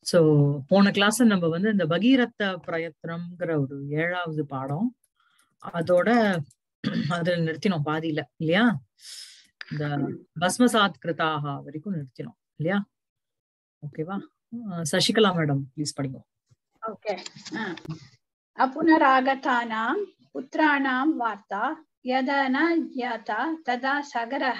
So போன class நம்ம வந்து இந்த பகீரத்த பிரயத்னம்ங்கிற ஒரு ஏழாவது பாடம் அதோட அதுல நிறுத்தினோம் பாதியில இல்லையா இந்த பஸ்மசாத் கிருதாக வரைக்கும் நிறுத்தினோம் இல்லையா ஓகேவா சசிகலா மேடம் ப்ளீஸ் படிங்க ओके अपुनरागतानां पुत्राणां वार्ता यदा न ज्ञाता तदा सगरः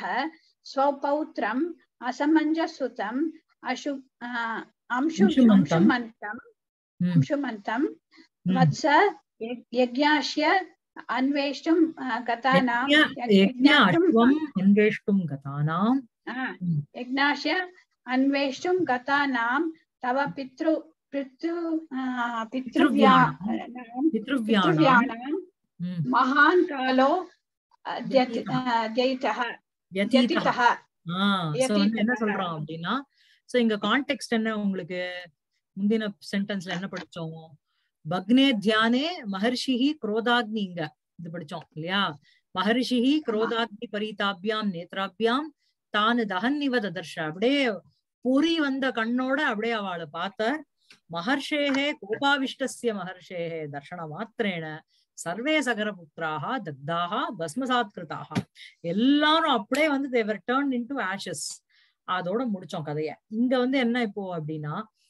स्वपौत्रम् असमञ्जसुतम् अशु आ, अंशु अंशुमन्तम्। अंशुमन्तम् ம், अंशुमन्तं ம். वत्स यज्- यज्ञास्य अन्वेष्टुं आ, गतानां யஜ்ஞ- யஜ்ஞ அஸ்வம் அன்வேஷ்டும் கதானாம் आ, ம். यज्ञास्य अन्वेष्टुं गतानां तव पितृ पितृ आ, पितृव्या பித்ருவ்யானாம் पितृव्याणां ம், महान् कालो अद्यत्- अद्ययितः யதீதः. व्यतीतः ஆஹ் சோ வந்து என்ன யதீதः. சொல்றான் அப்படின்னா சோ இங்க கான்டெக்ட் என்ன உங்களுக்கு முந்தின சென்டென்ஸ்ல என்ன படிச்சோம் பக்னே தியானே மகர்ஷிஹி குரோதாக்னி இங்க இது படிச்சோம் இல்லையா மகர்ஷிஹி குரோதாக்னி பரிதாபியாம் நேத்ராபியாம் தானு தகன்னிவ ததர்ஷ அப்படியே பொறி வந்த கண்ணோட அப்படியே அவளை பார்த்தார் மகர்ஷேகே கோபாவிஷ்டஸ்ய மகர்ஷேகே தர்ஷன மாத்திரேன சர்வே சகர புத்திராக தக்தாக பஸ்மசாத் கிருதாக எல்லாரும் அப்படியே வந்து தேவர் டேர்ன் இன்டு ஆஷஸ் அதோட முடிச்சோம் கதைய இங்க வந்து என்ன இப்போ அப்படின்னா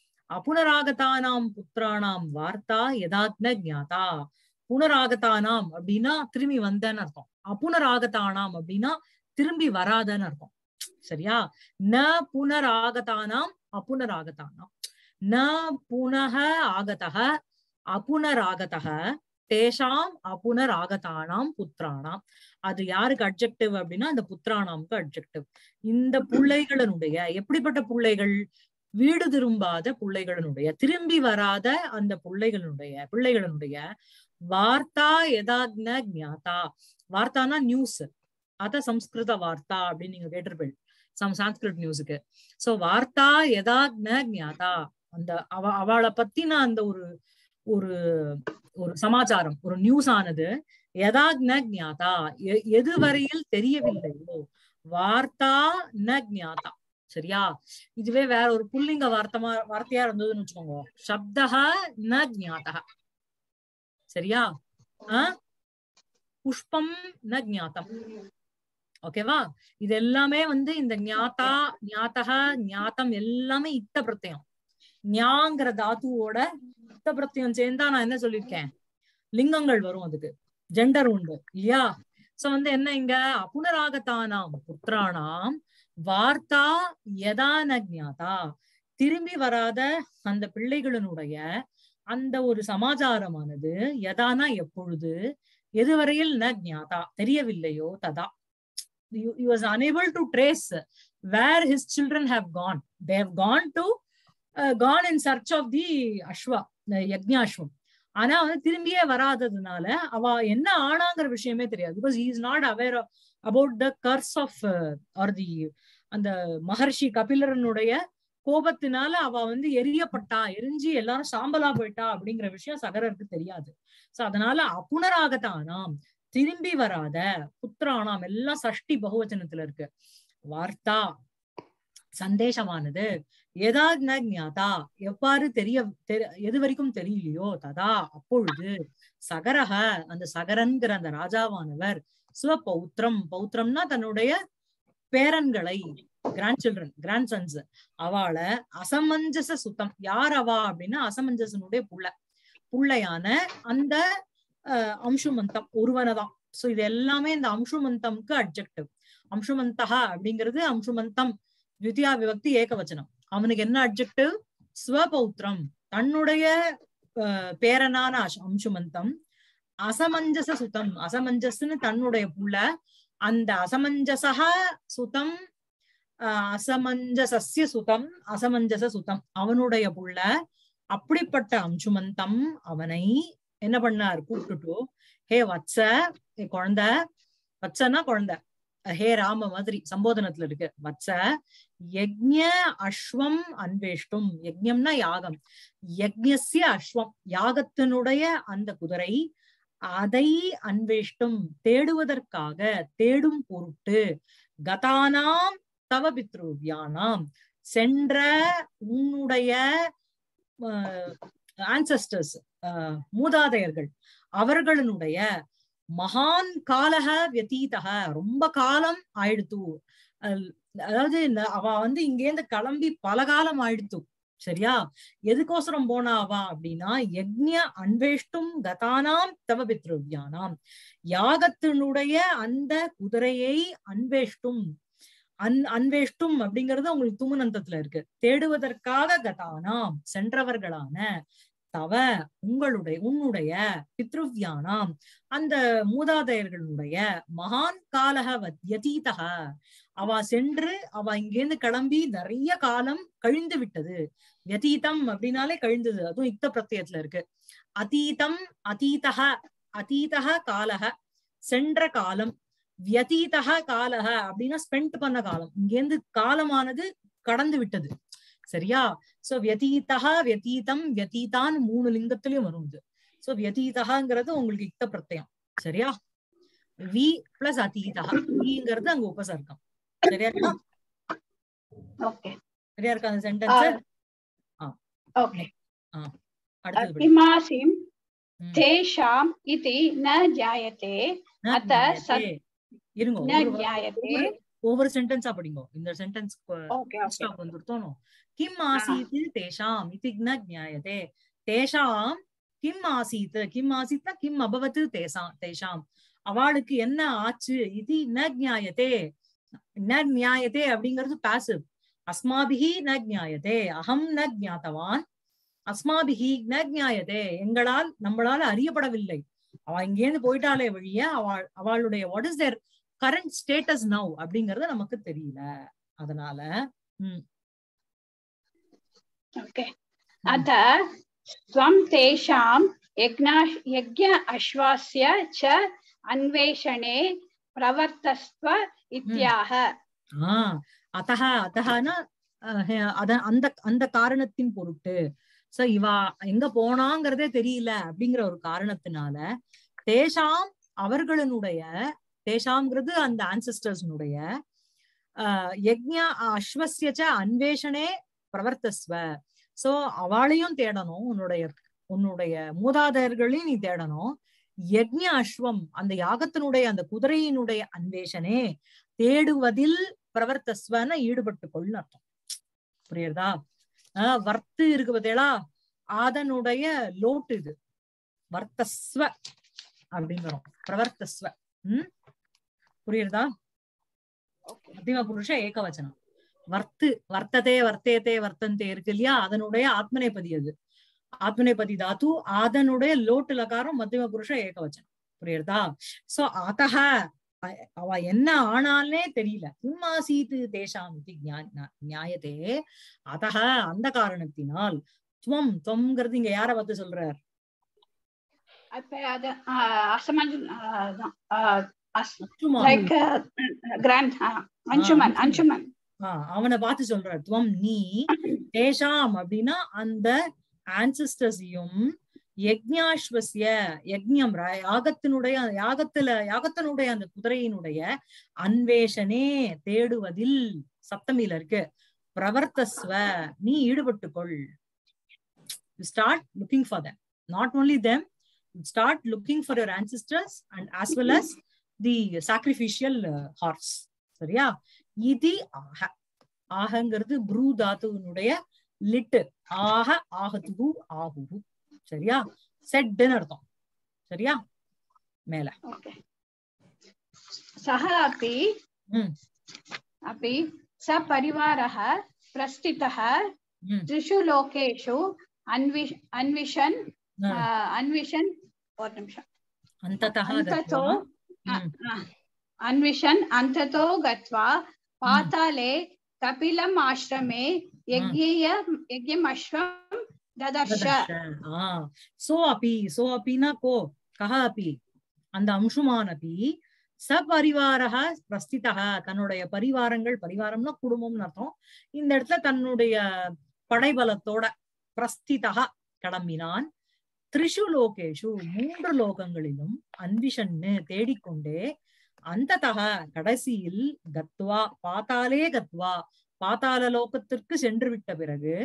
அபுனராகதானாம் புத்திரானாம் வார்த்தா யதாத்ன ஜாதா புனராகதானாம் அப்படின்னா திரும்பி வந்தன்னு அர்த்தம் அபுனராகதானாம் அப்படின்னா திரும்பி வராதன்னு அர்த்தம் சரியா ந புனராகதானாம் அபுனராகதானாம் ந புனக ஆகதக அபுனராகதக தேஷாம் அபுனராகதானாம் புத்திரானாம் அது யாருக்கு அட்ஜெக்டிவ் அப்படின்னா அந்த புத்திரானாம்க்கு அட்ஜெக்டிவ் இந்த பிள்ளைகளினுடைய எப்படிப்பட்ட பிள்ளைகள் வீடு திரும்பாத பிள்ளைகளினுடைய திரும்பி வராத அந்த பிள்ளைகளினுடைய பிள்ளைகளினுடைய வார்த்தா யதாத்ன ஜாதா வார்த்தானா நியூஸ் அத சம்ஸ்கிருத வார்த்தா அப்படின்னு நீங்க கேட்டிருப்பீங்க சம் சான்ஸ்கிரிட் நியூஸுக்கு சோ வார்த்தா யதாத்ன ஜாதா அந்த அவ அவளை பத்தின அந்த ஒரு ஒரு ஒரு சமாச்சாரம் ஒரு நியூஸ் ஆனது யதாக்ன ஜாதா எ- எது வரையில் தெரியவில்லையோ வார்த்தா ந ஜாதா சரியா இதுவே வேற ஒரு புல்லிங்க வார்த்தமா வார்த்தையா இருந்ததுன்னு வச்சுக்கோங்க சப்தஹ ந ஜாதா சரியா ஆ? புஷ்பம் ந ஜாத்தம் ஓகேவா இது எல்லாமே வந்து இந்த ஞாத்தா ஞாத்தக ஞாத்தம் எல்லாமே இத்த பிரத்யம் ஞாங்கிற தாத்துவோட இத்த பிரத்யம் சேர்ந்தா நான் என்ன சொல்லியிருக்கேன் லிங்கங்கள் வரும் அதுக்கு ஜெண்டர் உண்டு இல்லையா சோ வந்து என்ன இங்க அபுனராகத்தானாம் புத்திரானாம் வார்த்தா யதான ஜாதா திரும்பி வராத அந்த பிள்ளைகளினுடைய அந்த ஒரு சமாச்சாரமானது யதானா எப்பொழுது எதுவரையில் ந ஜாதா தெரியவில்லையோ ததா he was unable to trace where his children have gone they have gone to uh, gone in search of the அஸ்வா யக்ஞாஸ்வம் ஆனா வந்து திரும்பியே வராததுனால அவ என்ன ஆனாங்கிற விஷயமே தெரியாது because he is not aware of, about the curse of uh, or the அந்த மகர்ஷி கபிலரனுடைய கோபத்தினால அவ வந்து எரியப்பட்டா எரிஞ்சு எல்லாரும் சாம்பலா போயிட்டா அப்படிங்கிற விஷயம் சகரருக்கு தெரியாது சோ அதனால அப்புனராகத்தானாம் திரும்பி வராத புத்திரானாம் எல்லாம் சஷ்டி பகுவச்சனத்துல இருக்கு வார்த்தா சந்தேசமானது ஏதாவது ஞாதா எவ்வாறு தெரிய தெரி- எது வரைக்கும் தெரியலையோ ததா அப்பொழுது சகரக அந்த சகரன்கிற அந்த ராஜாவானவர் சிவபௌத்திரம் பௌத்திரம்னா தன்னுடைய பேரன்களை கிராண்ட் சில்ட்ரன் கிராண்ட் சன்ஸ் அவளை அசமஞ்சச சுத்தம் யார் அவா அப்படின்னா அசமஞ்சசனுடைய புள்ள புள்ளையான அந்த அஹ், அம்சுமந்தம் ஒருவனதான் சோ இது எல்லாமே இந்த அம்சுமந்தம்க்கு அட்ஜெக்டிவ் அம்சுமந்தகா அப்படிங்கிறது அம்சுமந்தம் த்விதியா விபக்தி ஏகவச்சனம் அவனுக்கு என்ன அட்ஜெக்டிவ் ஸ்வபௌத்திரம் தன்னுடைய அஹ், பேரனான அஷ்- அம்சுமந்தம் அசமஞ்சச சுத்தம் அசமஞ்சஸ்னு தன்னுடைய புள்ள அந்த அசமஞ்சசக சுதம் அஹ், அசமஞ்சசஸ்ய சுதம் அசமஞ்சச சுதம் அவனுடைய புள்ள அப்படிப்பட்ட அம்சுமந்தம் அவனை என்ன பண்ணார் கூப்பிட்டுட்டு ஹே வத்ச ஹே குழந்தை வத்சனா குழந்தை ஹே ராம மாதிரி சம்போதனத்துல இருக்கு வத்ச யஜ்ஞ அஸ்வம் அன்வேஷ்டும் யஜ்ஞம்னா யாகம் யஜ்ஞஸ்ய அஸ்வம் யாகத்தினுடைய அந்த குதிரை அதை அன்வேஷ்டும் தேடுவதற்காக தேடும் பொருட்டு கதானாம் தவ பித்ருவியானாம் சென்ற உன்னுடைய ஆன்சஸ்டர்ஸ் மூதாதையர்கள் அவர்களுடைய மகான் காலக வியதீதக ரொம்ப காலம் ஆயிடுத்து அல்- அதாவது இந்த அவ வந்து இங்கேருந்து கிளம்பி பல காலம் ஆயிடுத்து சரியா எதுக்கோசரம் போனா அவ அப்படின்னா யக்ஞ அன்வேஷ்டும் கதானாம் தவ பித்ருவியானாம் யாகத்தினுடைய அந்த குதிரையை அன்வேஷ்டும் அன் அன்வேஷ்டும் அப்படிங்கிறது உங்களுக்கு துமுனந்தத்துல இருக்கு தேடுவதற்காக கதானாம் சென்றவர்களான தவ உங்களுடைய உன்னுடைய பித்ருவியானாம் அந்த மூதாதையர்களுடைய மகான் காலக வத்யதீதக அவ சென்று அவ இங்கேருந்து கிளம்பி நிறைய காலம் கழிந்து விட்டது வியதீதம் அப்படின்னாலே கழிந்தது அதுவும் இக்த பிரத்யத்துல இருக்கு அதீதம் அதீதக அதீதக காலக சென்ற காலம் வியதீதக காலக அப்படின்னா ஸ்பெண்ட் பண்ண காலம் இங்கேருந்து காலமானது கடந்து விட்டது சரியா சோ வியதீதக வியதீதம் வியதீதான் மூணு லிங்கத்திலயும் வரும் இது சோ வியதீதகங்கிறது உங்களுக்கு இக்த பிரத்யம் சரியா வி பிளஸ் அதீதக விங்கிறது அங்க உபசர்க்கம் சரியா இருக்கா ஓகே சரியா இருக்கா அந்த சென்டென்ஸ் ஓகே அடுத்தது படி. किमासीं ம். तेषाम् इति न जायते ந அத்த ஞாயத்தே. இருங்க न ஒவ்வொரு- ज्ञायते ஒவ்வொரு- ஒவ்வொரு சென்டென்ஸா படிங்க இந்த சென்டென்ஸ் ओके ओके स्टाप् வந்துருத்தோनो किम् आसीत् तेषाम् इति न ज्ञायते तेषां किम् आसीत् किम् आसीत् किम् अभवत् तेषां तेषाम् அவளுக்கு என்ன ஆச்சு இது ந ஞாயத்தே ந ஞாயத்தே அப்படிங்கிறது பாசிவ் அஸ்மாபிஹி ந ஞாயத்தே அகம் ந ஞாத்தவான் அஸ்மாபிஹி ந ஞாயத்தே எங்களால் நம்மளால அறியப்படவில்லை அவ இங்கேருந்து போயிட்டாலே வழிய அவள் அவளுடைய what is there current status now அப்படிங்கறது நமக்கு தெரியல அதனால ओके अथ त्वं तेषां यज्ञा यज्ञ अश्वास्य च अन्वेषणे प्रवर्तस्व इत्याह ஆஹ் அத்தக அத்தகனா அத அந்த அந்த காரணத்தின் பொருட்டு சோ இவா எங்க போனாங்கிறதே தெரியல அப்படிங்கிற ஒரு காரணத்தினால தேஷாம் அவர்களுடைய தேஷாம்ங்கிறது அந்த ஆன்சிஸ்டர்ஸ்னுடைய ஆஹ் யக்ஞ அஸ்வசியச்ச அன்வேஷனே பிரவர்த்தஸ்வ சோ அவளையும் தேடணும் உன்னுடைய உன்னுடைய மூதாதையர்களையும் நீ தேடணும் யக்ஞ அஸ்வம் அந்த யாகத்தினுடைய அந்த குதிரையினுடைய அன்வேஷனே தேடுவதில் பிரவர்த்தஸ்வன ஈடுபட்டு கொள்னு அர்த்தம் புரியுறதா ஆஹ் வர்த்து இருக்கு பார்த்தீங்களா அதனுடைய லோட்டு இது வர்த்தஸ்வ அப்படிங்கிறோம் பிரவர்த்தஸ்வ உம் புரியுறதா மத்தியம புருஷ ஏகவச்சனம் வர்த்து வர்த்ததே வர்த்தேதே வர்த்தந்தே இருக்கு இல்லையா அதனுடைய ஆத்மநேபதி அது ஆத்மநேபதி தாத்து அதனுடைய லோட்டு லகாரம் மத்தியம புருஷ ஏகவச்சனம் புரியுறதா சோ அதக அ- அவ என்ன ஆனாலே தெரியல கிம்மாசீத்து தேஷாம் இது ஞா- ஞா- நியாயத்தே அதக அந்த காரணத்தினால் துவம் துவம்ங்கிறது இங்க யார பார்த்து சொல்றார் அப்ப அது ஆஹ், அசமஞ்சு ஆஹ், அதான், ஆஹ், அஸ்- சும்மா, like uh, grand uh, Anjuman ah, Anjuman ah அவனை பார்த்து சொல்றார் துவம் நீ தேஷாம் அப்படின்னா அந்த ஆன்சிஸ்டர்ஸையும் யக்ஞாஸ்வசிய யக்ஞம் ர- யாகத்தினுடைய யாகத்துல யாகத்தினுடைய அந்த குதிரையினுடைய அன்வேஷனே தேடுவதில் சப்தமியில இருக்கு பிரவர்த்தஸ்வ நீ ஈடுபட்டுக்கொள் start looking for them not only them start looking for your ancestors and as well as the sacrificial horse சரியா இது ஆக ஆகங்கிறது ப்ரூ தாத்துவனுடைய லிட்டு ஆக ஆகத்துகு ஆகுகு சரியா செட்டுன்னு அர்த்தம் சரியா மேல ओके सः अपि ம். अपि सपरिवारः प्रस्थितः ம், त्रिषु लोकेषु अन्विष अन्विषन् ஆ, uh, अन्विषन् ஒரு நிமிஷம் அந்ததः अन्ततो கத்வா, ம், अ, अन्विषन् अन्ततो गत्वा पाताले कपिलम् आश्रमे यज्ञेय यज्ञम् अश्वं ददर्श ததர்ஷ. ஆ, சோ அபி சோ அபினா கோ கஹ அபி அந்த அம்சுமான் அபி சபரிவாரக பிரஸ்திதக தன்னுடைய பரிவாரங்கள் பரிவாரம்னா குடும்பம்னு அர்த்தம் இந்த இடத்துல தன்னுடைய படைபலத்தோட பிரஸ்திதக கிளம்பினான் த்ரிஷு லோகேஷு மூன்று லோகங்களிலும் அன்விஷன்னு தேடிக்கொண்டே அந்ததக கடைசியில் கத்வா பாத்தாலே கத்வா பாதாள லோகத்திற்கு சென்று விட்ட பிறகு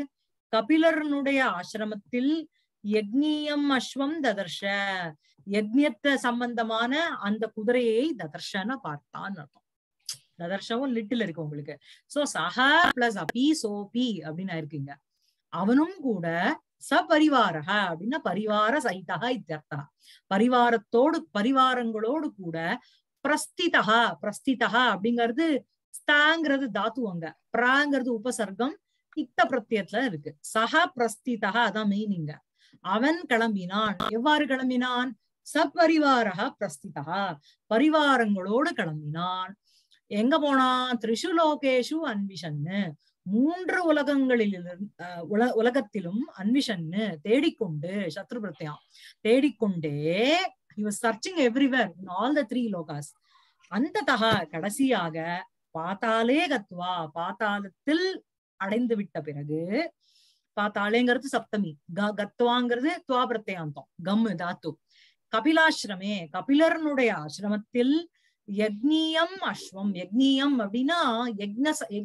கபிலரனுடைய ஆசிரமத்தில் யக்னியம் அஸ்வம் ததர்ஷ யக்ஞத்த சம்பந்தமான அந்த குதிரையை ததர்ஷன பார்த்தான் அர்த்தம் ததர்ஷவும் லிட்டில் இருக்கு உங்களுக்கு சோ சஹ பிளஸ் அபி சோபி அப்படின்னு இருக்குங்க அவனும் கூட சபரிவாரக அப்படின்னா பரிவார சைதா இத்தியர்த்தா பரிவாரத்தோடு பரிவாரங்களோடு கூட பிரஸ்திதா பிரஸ்திதா அப்படிங்கிறது ஸ்தாங்கிறது தாத்து அங்க பிராங்கிறது உபசர்க்கம் இத்த பிரத்யத்துல இருக்கு சஹ பிரஸ்திதா அதான் மீனிங்க அவன் கிளம்பினான் எவ்வாறு கிளம்பினான் சபரிவாரக பிரஸ்திதா பரிவாரங்களோடு கிளம்பினான் எங்க போனான் திரிஷு லோகேஷு அன்விஷன்னு மூன்று உலகங்களில் உல உலகத்திலும் அன்விஷன்னு தேடிக்கொண்டு சத்ரு பிரத்யாம் தேடிக்கொண்டே he was searching everywhere in all the three lokas அந்ததக கடைசியாக பாத்தாலே கத்வா பாத்தாளத்தில் அடைந்து விட்ட பிறகு பாத்தாளேங்கிறது சப்தமி க கத்வாங்கிறது துவா பிரத்யாந்தம் கம் தாத்து கபிலாசிரமே கபிலர்னுடைய ஆசிரமத்தில் யக்னியம் அஸ்வம் யக்னியம் அப்படின்னா யக்ன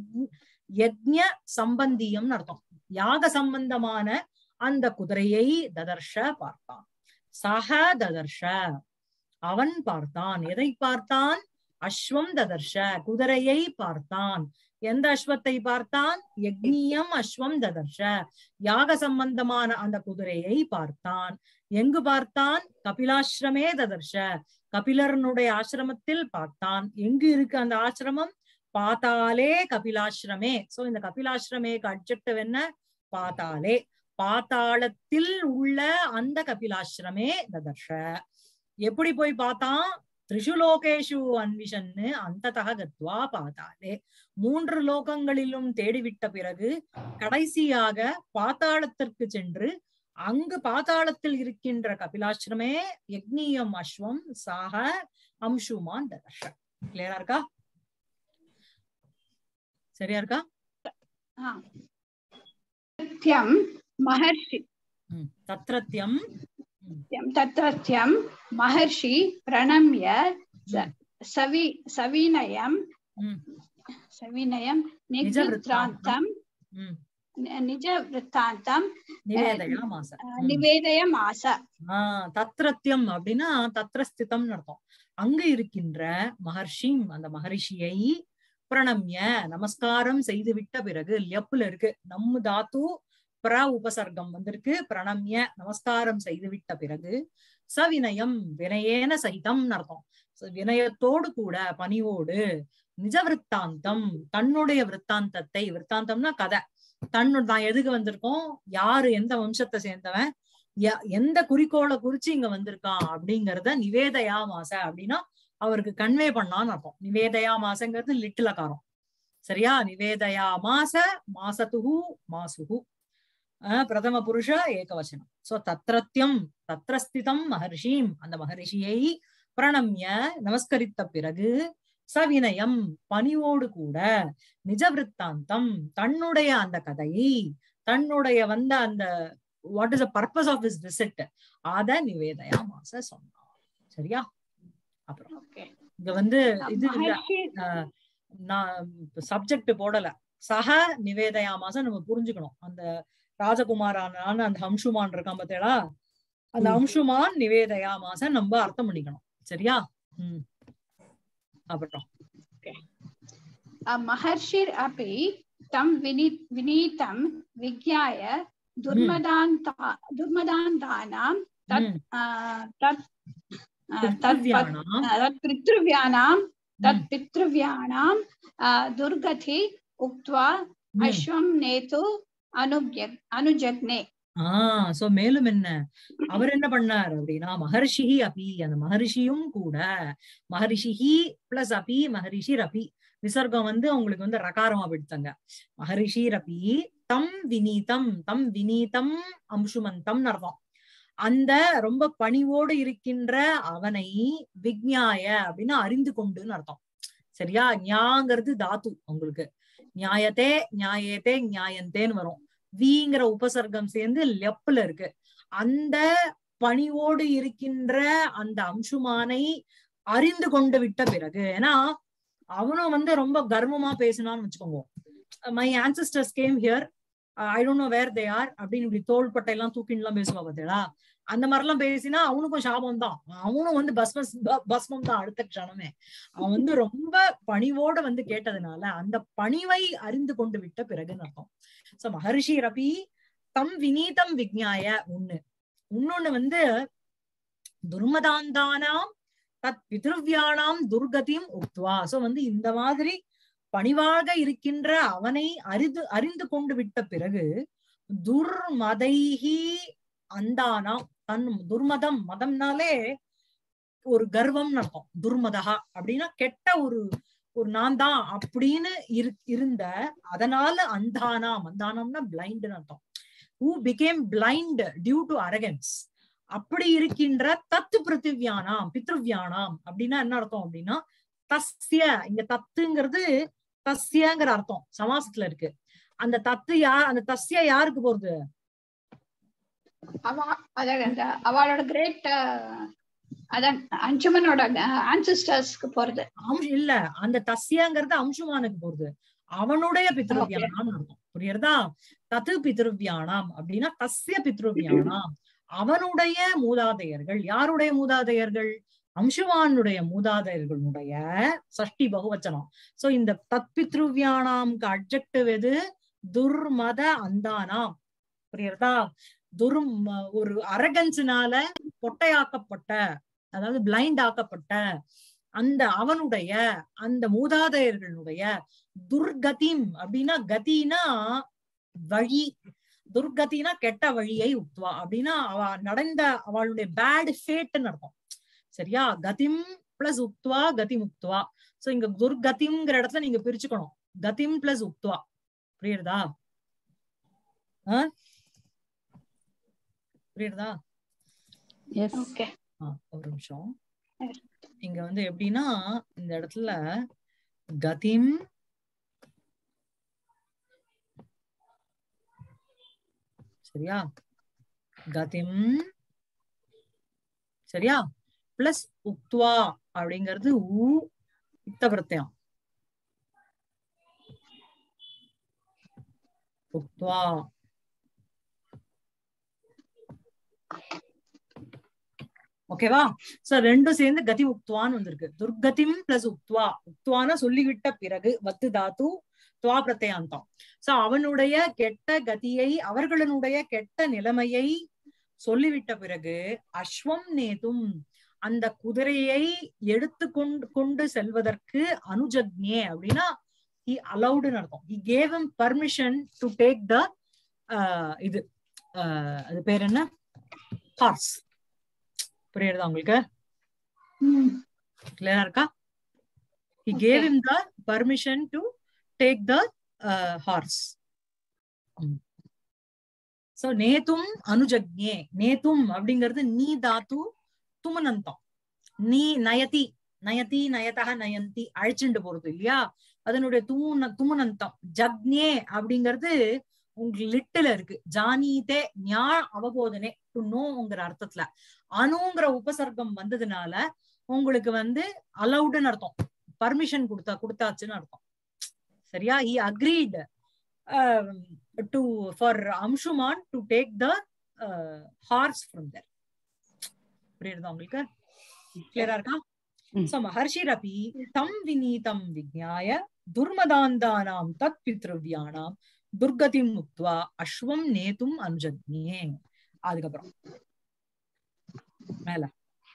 யக்ஞ சம்பந்தியம்னு அர்த்தம் யாக சம்பந்தமான அந்த குதிரையை ததர்ஷ பார்த்தான் சக ததர்ஷ அவன் பார்த்தான் எதை பார்த்தான் அஸ்வம் ததர்ஷ குதிரையை பார்த்தான் எந்த அஸ்வத்தை பார்த்தான் யக்னியம் அஸ்வம் ததர்ஷ யாக சம்பந்தமான அந்த குதிரையை பார்த்தான் எங்கு பார்த்தான் கபிலாசிரமே ததர்ஷ கபிலரனுடைய ஆசிரமத்தில் பார்த்தான் எங்கு இருக்கு அந்த ஆசிரமம் பாத்தாலே கபிலாசிரமே சோ இந்த கபிலாசிரமேக்கு அட்ஜெக்டிவ் என்ன பாத்தாலே பாத்தாளத்தில் உள்ள அந்த கபிலாசிரமே ததர்ஷ எப்படி போய் பார்த்தான் திரிஷுலோகேஷு அன்விஷன்னு அந்த கத்வா பாத்தாலே மூன்று லோகங்களிலும் தேடிவிட்ட பிறகு கடைசியாக பாத்தாளத்திற்கு சென்று அங்கு பாதாளத்தில் இருக்கின்ற கபிலாசிரமே யக்னியம் அஸ்வம் சாக அம்சுமான் ததர்ஷ கிளியரா இருக்கா சரியா இருக்கா तत्रत्यं महर्षि ம். தத்ரத்யம் तत्रत्यं महर्षि प्रणम्य स- सवि सविनयं ம், सविनयं निजवृत्तान्तं। निजवृत्तान्तं ம். निजवृत्तान्तं நிவேதயா மாச ம். निवेदयमास ஆஹ் தத்ரத்யம் அப்படின்னா தத்ரஸ்திதம்னு அர்த்தம் அங்க இருக்கின்ற மகர்ஷிம் அந்த மகரிஷியை பிரணம்ய நமஸ்காரம் செய்து விட்ட பிறகு லெப்புல இருக்கு நம்ம தாத்து பிர உபசர்க்கம் வந்திருக்கு பிரணம்ய நமஸ்காரம் செய்து விட்ட பிறகு சவினயம் வினயேன சகிதம் அர்த்தம் So, வினயத்தோடு கூட பணிவோடு நிஜ விற்த்தாந்தம் தன்னுடைய விற்த்தாந்தத்தை விற்த்தாந்தம்னா கதை தன்னோட நான் எதுக்கு வந்திருக்கோம் யாரு எந்த வம்சத்தை சேர்ந்தவன் ய- எந்த குறிக்கோளை குறிச்சு இங்க வந்திருக்கான் அப்படிங்கறத நிவேதயா மாச அப்படின்னா அவருக்கு கன்வே பண்ணான்னு அர்த்தம் நிவேதயா மாசங்கிறது லிட்டிலகாரம் சரியா நிவேதயா மாச மாசத்துகு மாசுகு அஹ் பிரதம புருஷ ஏகவசனம் சோ தத்ரத்யம் தத்ரஸ்திதம் மகர்ஷிம் அந்த மகரிஷியை பிரணம்ய நமஸ்கரித்த பிறகு சவினயம் பணிவோடு கூட நிஜ விற்த்தாந்தம் தன்னுடைய அந்த கதையை தன்னுடைய வந்த அந்த what is the purpose of is visit அத நிவேதயா மாச சொன்னான் சரியா அப்புறம் Okay. இங்க வந்து இது இல்ல महर्षि அஹ், நான் சப்ஜெக்ட் போடல சக நிவேதயா மாசம் நம்ம புரிஞ்சுக்கணும் அந்த ராஜகுமாரான அந்த ஹம்சுமான் இருக்கான் பார்த்தேடா அந்த ம். ஹம்சுமான் நிவேதயா மாசம் நம்ம அர்த்தம் பண்ணிக்கணும் சரியா ம் அப்புறம் महर्षिरपि तं विनी विनीतं विज्ञाय दुर्मदान्ता दुर्मदान्तानां तत् ம். आ, तत् आ, तत् பித்ருவ்யானாம். तत् पितृव्यानां तत् ம், पितृव्यानां आ, दुर्गति उक्त्वा ம். अश्वं नेतु अनुज्ञ अनुजग्ने ஆஹ் சோ மேலும் என்ன அவர் என்ன பண்ணார் அப்படின்னா மகர்ஷிஹி அபி அந்த மகரிஷியும் கூட மகரிஷிஹி பிளஸ் அபி மகரிஷி ரபி விசர்க்கம் வந்து உங்களுக்கு வந்து ரகாரமா விடுத்தாங்க மகரிஷி ரபி தம் வினீதம் தம் வினீதம் அம்சுமந்தம் அர்த்தம் அந்த ரொம்ப பணிவோடு இருக்கின்ற அவனை விக்ஞாய அப்படின்னு அறிந்து கொண்டுன்னு அர்த்தம் சரியா ஞாங்கிறது தாத்து உங்களுக்கு நியாயத்தே நியாயத்தே நியாயந்தேன்னு வரும் வீங்கிற உபசர்க்கம் சேர்ந்து லெப்ல இருக்கு அந்த பணிவோடு இருக்கின்ற அந்த அம்சுமானை அறிந்து கொண்டு விட்ட பிறகு ஏன்னா அவனும் வந்து ரொம்ப கர்வமா பேசினான்னு வச்சுக்கோங்க my ancestors came here I don't know where they are அப்படின்னு இப்படி தோள்பட்டை எல்லாம் தூக்கின்னு எல்லாம் பேசுவா பார்த்தீங்களா அந்த மாதிரி எல்லாம் பேசினா அவனுக்கும் சாபம் தான் அவனும் வந்து பஸ்மஸ் ப- பஸ்மம் தான் அடுத்த க்ஷணமே அவன் வந்து ரொம்ப பணிவோட வந்து கேட்டதுனால அந்த பணிவை அறிந்து கொண்டு விட்ட பிறகுன்னு அர்த்தம் சோ மகர்ஷி ரபி தம் வினீதம் விஜ்ஞாய ஒண்ணு இன்னொன்னு வந்து துர்மதாந்தானாம் தத் பிதிருவியானாம் துர்கதியும் உக்துவா சோ வந்து இந்த மாதிரி பணிவாக இருக்கின்ற அவனை அறிந்து அறிந்து கொண்டு விட்ட பிறகு துர்மதைஹி அந்தானாம் தன் துர்மதம் மதம்னாலே ஒரு கர்வம்னு அர்த்தம் துர்மதா அப்படின்னா கெட்ட ஒரு ஒரு நான் தான் அப்படின்னு இரு இருந்த அதனால அந்தானாம் அந்தானம்னா பிளைண்ட்னு அர்த்தம் who became blind due to arrogance அப்படி இருக்கின்ற தத்து பிருத்திவியானாம் பித்ருவியானாம் அப்படின்னா என்ன அர்த்தம் அப்படின்னா தஸ்ய இங்க தத்துங்கிறது தஸ்யங்கிற அர்த்தம் சமாசத்துல இருக்கு அந்த தத்து யார் அந்த தஸ்ய யாருக்கு போறது அவ அத அந்த அவளோட கிரேட் அதான் அஞ்சுமனோட ஆன்சிஸ்டர்ஸ்க்கு போறது அம்ச இல்ல அந்த தஸ்யங்கிறது அம்சுமானுக்கு போறது அவனுடைய பித்ருவியானாம் அர்த்தம் புரியுறதா தத்து பித்ருவியானாம் அப்படின்னா தஸ்ய பித்ருவியானாம் அவனுடைய மூதாதையர்கள் யாருடைய மூதாதையர்கள் அம்சுமானுடைய மூதாதையர்களுடைய சஷ்டி பகுவச்சனம் சோ இந்த தத்பித்ருவியானாம்க்கு அட்ஜெக்டிவ் எது துர்மத அந்தானாம் புரியுறதா துர் ஒரு அரகன்ஸ்னால பொட்டையாக்கப்பட்ட அதாவது பிளைண்ட் ஆக்கப்பட்ட அந்த அவனுடைய அந்த மூதாதையர்களுடைய துர்கதிம் அப்படின்னா கதினா வழி துர்கதினா கெட்ட வழியை உக்துவா அப்படின்னா அவ நடந்த அவளுடைய பேட் ஃபேட்னு அர்த்தம் சரியா கதிம் பிளஸ் உக்துவா கதி முக்துவா சோ இங்க துர்கதிம்ங்கிற இடத்துல நீங்க பிரிச்சுக்கணும் கதிம் பிளஸ் உக்துவா புரியுறதா ஆ? புரியுறதா எஸ் ஓகே ஆ, ஒரு நிமிஷம் Yes. இங்க வந்து எப்படின்னா இந்த இடத்துல கதிம் சரியா கதிம் சரியா பிளஸ் உக்துவா அப்படிங்கிறது ஊ இத்த பிரத்யம் உக்துவா ஓகேவா சோ ரெண்டும் சேர்ந்து கதி உக்துவான்னு வந்திருக்கு துர்கதிம் பிளஸ் உக்துவா உக்துவான சொல்லிவிட்ட பிறகு வத்து தாத்து துவா பிரத்யாந்தம் சோ அவனுடைய கெட்ட கதியை அவர்களுடைய கெட்ட நிலைமையை சொல்லிவிட்ட பிறகு அஸ்வம் நேதும் அந்த குதிரையை எடுத்து கொண்டு கொண்டு செல்வதற்கு அனுஜக்ஞே அப்படின்னா he allowed ன்னு அர்த்தம் he gave him permission to take the ஆஹ் இது ஆஹ் அது பேர் என்ன ஹார்ஸ் புரியுறதா உங்களுக்கு கிளியரா இருக்கா he gave him the permission to take the uh, horse ம். so நேத்தும் அனுஜக்ஞே நேத்தும் அப்படிங்கிறது நீ தாத்து துமனந்தம் நீ நயதி நயதி நயதக நயந்தி அழைச்சுண்டு போறது இல்லையா அதனுடைய தூண துமனந்தம் ஜக்ஞே அப்படிங்கிறது உங்களுக்கு லிட்டில் இருக்கு ஜானீதே ஞா அவபோதனே டு நோங்கிற அர்த்தத்துல அணுங்கிற உபசர்க்கம் வந்ததுனால உங்களுக்கு வந்து அலௌடுன்னு அர்த்தம் பர்மிஷன் கொடுத்தா கொடுத்தாச்சுன்னு அர்த்தம் சரியா he agreed um, to for Amshuman to take the horse from there புரியுதா உங்களுக்கு கிளியரா இருக்கா ம். சோ மகர்ஷிரபி தம் வினீதம் விஜ்ஞாய துர்மதாந்தானாம் தத் பித்ருவியானாம் துர்கதிம் முக்துவா அஸ்வம் நேதும் அனுஜக்ஞே அதுக்கப்புறம் மேல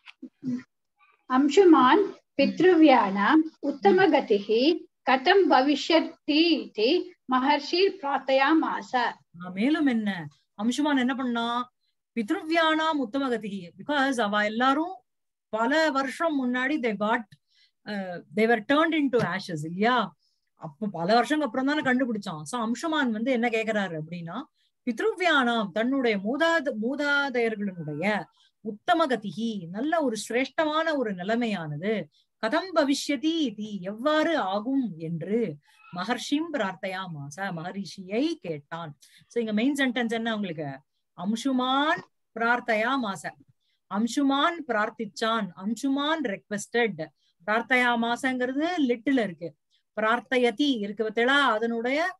अंशुमान् पितृव्याणाम् उत्तमगतिः कथं भविष्यति इति महर्षि प्रार्थयामास ஆஹ் மேலும் என்ன அம்சுமான் என்ன பண்ணா பித்ருவியானாம் உத்தமகதி பிகாஸ் அவ எல்லாரும் பல வருஷம் முன்னாடி they got they were turned in to ashes இல்லையா அப்போ பல வருஷங்க அப்புறம் தானே கண்டுபிடிச்சான் சோ அம்சுமான் வந்து என்ன கேக்குறாரு அப்படின்னா பித்ருவியானாம் தன்னுடைய மூதாத மூதாதையர்களுடைய உத்தமகதிகி நல்ல ஒரு சிரேஷ்டமான ஒரு நிலைமையானது கதம் பவிஷ்யதி இது எவ்வாறு ஆகும் என்று மகர்ஷிம் பிரார்த்தையா மாச மகரிஷியை கேட்டான் சோ இங்க மெயின் சென்டென்ஸ் என்ன உங்களுக்கு அம்சுமான் பிரார்த்தையா மாச அம்சுமான் பிரார்த்திச்சான் அம்சுமான் ரெக்வெஸ்டட் பிரார்த்தையா மாசங்கிறது லிட்டில் இருக்கு பிரார்த்தயதி இருக்கு பத்தியலா அதனுடைய